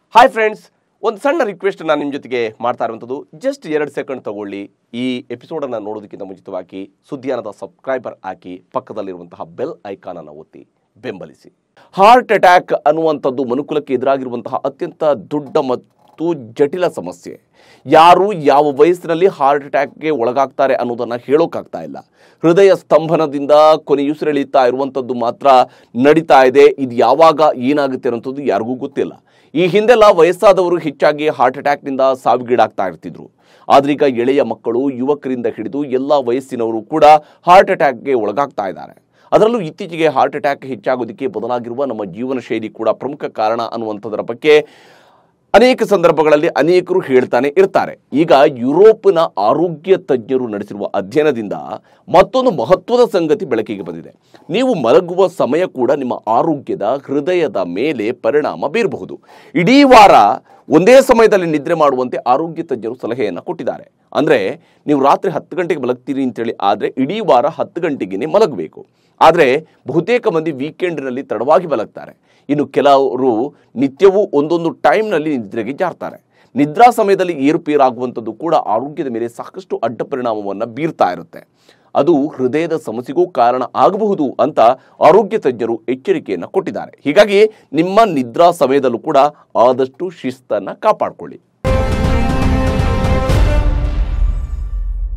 hi friends ಒಂದು ಸಣ್ಣ request ನಾನು ನಿಮ್ಮ ಜೊತೆಗೆ ಮಾಡ್ತಾ ಇರುವಂಥದ್ದು ಜಸ್ಟ್ ಎರಡು ಸೆಕೆಂಡ್ ತಗೊಳ್ಳಿ ಈ ಎಪಿಸೋಡನ್ನು ನೋಡೋದಕ್ಕಿಂತ ಮುಂಚಿತವಾಗಿ ಸುದ್ದಿಯಾನದ ಸಬ್ಸ್ಕ್ರೈಬರ್ ಹಾಕಿ ಪಕ್ಕದಲ್ಲಿರುವಂತಹ ಬೆಲ್ ಐಕಾನನ್ನು ಒತ್ತಿ ಬೆಂಬಲಿಸಿ ಹಾರ್ಟ್ ಅಟ್ಯಾಕ್ ಅನ್ನುವಂಥದ್ದು ಮನುಕುಲಕ್ಕೆ ಎದುರಾಗಿರುವಂತಹ ಅತ್ಯಂತ ದೊಡ್ಡ ಮತ್ತು ಜಟಿಲ ಸಮಸ್ಯೆ ಯಾರು ಯಾವ ವಯಸ್ಸಿನಲ್ಲಿ ಹಾರ್ಟ್ ಅಟ್ಯಾಕ್ಗೆ ಒಳಗಾಗ್ತಾರೆ ಅನ್ನೋದನ್ನು ಹೇಳೋಕ್ಕಾಗ್ತಾ ಇಲ್ಲ ಹೃದಯ ಸ್ತಂಭನದಿಂದ ಕೊನೆಯುಸಿರೆಳೀತಾ ಇರುವಂಥದ್ದು ಮಾತ್ರ ನಡೀತಾ ಇದೆ ಇದು ಯಾವಾಗ ಏನಾಗುತ್ತೆ ಅನ್ನೋಂಥದ್ದು ಯಾರಿಗೂ ಗೊತ್ತಿಲ್ಲ ಈ ಹಿಂದೆಲ್ಲ ವಯಸ್ಸಾದವರು ಹೆಚ್ಚಾಗಿ ಹಾರ್ಟ್ ಅಟ್ಯಾಕ್ನಿಂದ ಸಾವಿಗೀಡಾಗ್ತಾ ಇರ್ತಿದ್ರು ಆದ್ರೀಗ ಎಳೆಯ ಮಕ್ಕಳು ಯುವಕರಿಂದ ಹಿಡಿದು ಎಲ್ಲ ವಯಸ್ಸಿನವರು ಕೂಡ ಹಾರ್ಟ್ ಅಟ್ಯಾಕ್ಗೆ ಒಳಗಾಗ್ತಾ ಇದ್ದಾರೆ ಅದರಲ್ಲೂ ಇತ್ತೀಚೆಗೆ ಹಾರ್ಟ್ ಅಟ್ಯಾಕ್ ಹೆಚ್ಚಾಗೋದಕ್ಕೆ ಬದಲಾಗಿರುವ ನಮ್ಮ ಜೀವನ ಶೈಲಿ ಕೂಡ ಪ್ರಮುಖ ಕಾರಣ ಅನ್ನುವಂಥದ್ರ ಬಗ್ಗೆ ಅನೇಕ ಸಂದರ್ಭಗಳಲ್ಲಿ ಅನೇಕರು ಹೇಳ್ತಾನೆ ಇರ್ತಾರೆ ಈಗ ಯುರೋಪಿನ ಆರೋಗ್ಯ ತಜ್ಞರು ನಡೆಸಿರುವ ಅಧ್ಯಯನದಿಂದ ಮತ್ತೊಂದು ಮಹತ್ವದ ಸಂಗತಿ ಬೆಳಕಿಗೆ ಬಂದಿದೆ ನೀವು ಮಲಗುವ ಸಮಯ ಕೂಡ ನಿಮ್ಮ ಆರೋಗ್ಯದ ಹೃದಯದ ಮೇಲೆ ಪರಿಣಾಮ ಬೀರಬಹುದು ಇಡೀ ವಾರ ಒಂದೇ ಸಮಯದಲ್ಲಿ ನಿದ್ರೆ ಮಾಡುವಂತೆ ಆರೋಗ್ಯ ತಜ್ಞರು ಸಲಹೆಯನ್ನು ಕೊಟ್ಟಿದ್ದಾರೆ ಅಂದರೆ ನೀವು ರಾತ್ರಿ ಹತ್ತು ಗಂಟೆಗೆ ಮಲಗ್ತೀರಿ ಅಂತೇಳಿ ಆದರೆ ಇಡೀ ವಾರ ಹತ್ತು ಗಂಟೆಗೆ ಮಲಗಬೇಕು ಆದರೆ ಬಹುತೇಕ ಮಂದಿ ವೀಕೆಂಡ್ನಲ್ಲಿ ತಡವಾಗಿ ಮಲಗ್ತಾರೆ ಇನ್ನು ಕೆಲವರು ನಿತ್ಯವೂ ಒಂದೊಂದು ಟೈಮ್ನಲ್ಲಿ ನಿದ್ರೆಗೆ ಜಾರ್ತಾರೆ ನಿದ್ರಾ ಸಮಯದಲ್ಲಿ ಏರುಪೇರಾಗುವಂಥದ್ದು ಕೂಡ ಆರೋಗ್ಯದ ಮೇಲೆ ಸಾಕಷ್ಟು ಅಡ್ಡ ಪರಿಣಾಮವನ್ನು ಬೀರ್ತಾ ಇರುತ್ತೆ ಅದು ಹೃದಯದ ಸಮಸ್ಯೆಗೂ ಕಾರಣ ಆಗಬಹುದು ಅಂತ ಆರೋಗ್ಯ ತಜ್ಞರು ಎಚ್ಚರಿಕೆಯನ್ನು ಕೊಟ್ಟಿದ್ದಾರೆ ಹೀಗಾಗಿ ನಿಮ್ಮ ನಿದ್ರಾ ಸಮಯದಲ್ಲೂ ಕೂಡ ಆದಷ್ಟು ಶಿಸ್ತನ್ನು ಕಾಪಾಡಿಕೊಳ್ಳಿ